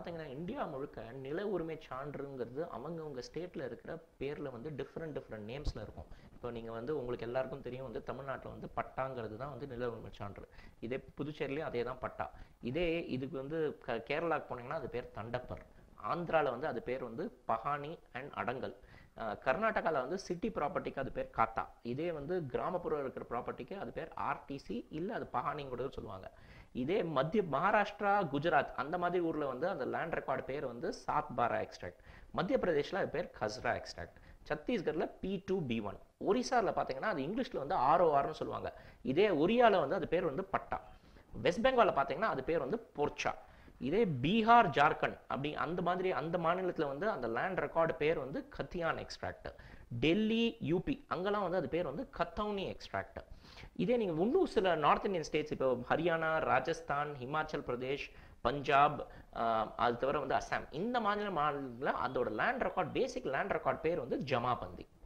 பார்த்தீங்கன்னா இந்தியா முழுக்க நில உரிமை சான்றுங்கிறது அவங்கவுங்க ஸ்டேட்டில் இருக்கிற பேரில் வந்து டிஃப்ரெண்ட் டிஃப்ரெண்ட் நேம்ஸில் இருக்கும் இப்போ நீங்கள் வந்து உங்களுக்கு எல்லாருக்கும் தெரியும் வந்து தமிழ்நாட்டில் வந்து பட்டாங்கிறது தான் வந்து நில உரிமை சான்று இதே புதுச்சேரிலையும் அதே தான் பட்டா இதே இதுக்கு வந்து க கேரளாக்கு போனீங்கன்னா அது பேர் தண்டப்பர் ஆந்திராவில் வந்து அது பேர் வந்து பஹானி அண்ட் அடங்கல் கர்நாடகாவில் வந்து சிட்டி ப்ராப்பர்ட்டிக்கு அது பேர் காத்தா இதே வந்து கிராமப்புறம் இருக்கிற ப்ராப்பர்ட்டிக்கு அது பேர் ஆர்டிசி இல்லை அது பஹானின்னு கூட சொல்லுவாங்க இதே மத்திய மகாராஷ்டிரா குஜராத் அந்த மாதிரி ஊரில் வந்து அந்த லேண்ட் ரெக்கார்டு பேர் வந்து சாத் பாரா எக்ஸ்ட்ராக்ட் மத்திய பிரதேஷில் அது பேர் கஸ்ரா எக்ஸ்ட்ராக்ட் சத்தீஸ்கரில் பி டூ பி ஒன் ஒரிசாவில் பார்த்தீங்கன்னா அது இங்கிலீஷில் வந்து ஆர்ஓஆர்னு சொல்லுவாங்க இதே ஒரியாவில் வந்து அது பேர் வந்து பட்டா வெஸ்ட் பெங்காலில் பார்த்தீங்கன்னா அது பேர் வந்து போர்ச்சா இதே பீகார் ஜார்க்கண்ட் அப்படி அந்த மாதிரி அந்த மாநிலத்தில் வந்து அந்த லேண்ட் ரெக்கார்டு பேர் வந்து கத்தியான் எக்ஸ்ட்ராக்ட் டெல்லி யூபி அங்கெல்லாம் வந்து அது பேர் வந்து கத்தௌனி எக்ஸ்ட்ராக்ட் இதே நீங்கள் இன்னும் சில நார்த் இந்தியன் ஸ்டேட்ஸ் இப்போ ஹரியானா ராஜஸ்தான் ஹிமாச்சல் பிரதேஷ் பஞ்சாப் அது தவிர வந்து அசாம் இந்த மாநில மாநிலத்தில் அதோட land record basic land record பேர் வந்து ஜமாபந்தி